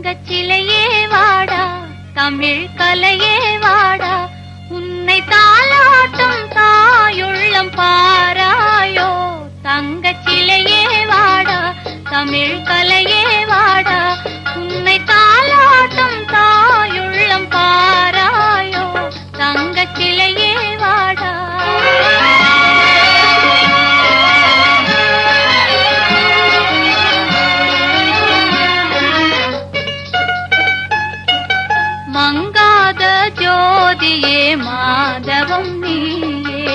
தங்கச் சிலையே வாடா தமிழ் கலையே வாடா உன்னை தாளாட்டும் தாயுள்ளம் பாராயோ தங்கச் சிலையே வாடா தமிழ் கலையே வாடா உன்னை தாளாட்டும் தாயுள்ளம் பாராயோ தங்கச் சிலையே வாடா மங்காத ஜோதியே மாதவம் நீயே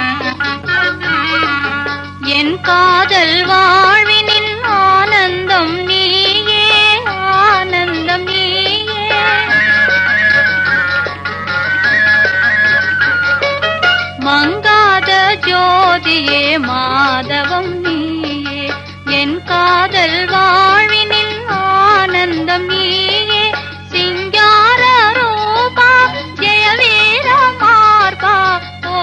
என் காதல் வாழ்வினின் ஆனந்தம் நீயே ஆனந்தம் நீயே மங்காத ஜோதியே மாதவம் நீயே என் காதல் வாழ்வினில் ஆனந்தம் நீயே சிங்கார ரூபா ஜெயவீர மார்பா ஓ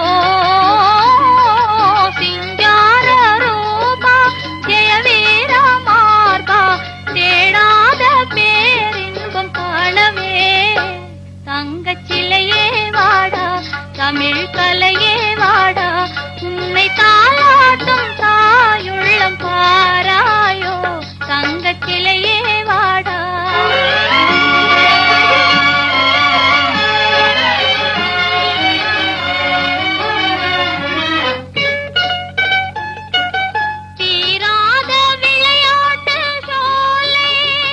சிங்கார ரூபா ஜெயவீர மார்பா தேடாத பேரின்பம் காணவே தங்கச் சிலையே வாடா தமிழ் கலையே வாடா உன்னை தாளாட்டும் தாயுள்ளம் பாராயோ தங்கச் சிலையே வாடா தீராத விளையாட்டு சோலை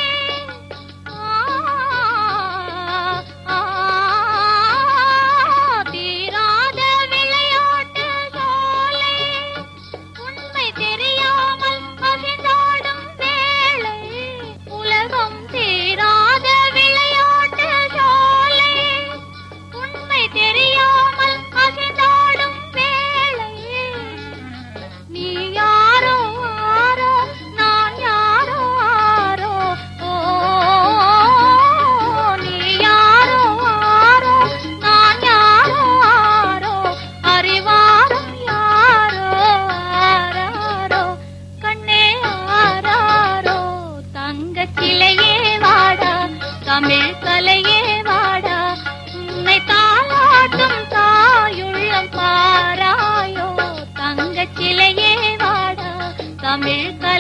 தீராத விளையாட்டு சோலை உண்மை தெரியாமல் அகிழ்ந்தாடும் வேளை உலகம் தீராத விளையாட்டு சோலை உண்மை தெரியாமல் அகிழ்ந்தாடும் வேளை நீ யாரோ ஆரோ நான் யாரோ ஆரோ ஓ நீ யாரோ ஆரோ நான் யாரோ ஆரோ அறிவாரம் யாரோ ஆராரோ கண்ணே ஆராரோ தங்கச் சிலையே வாடா தமிழ் கலையே வாடா உன்னை தாளாட்டும் தாயுள்ளம் பாராயோ தங்கச் சிலையே வாடா தமிழ் கலையே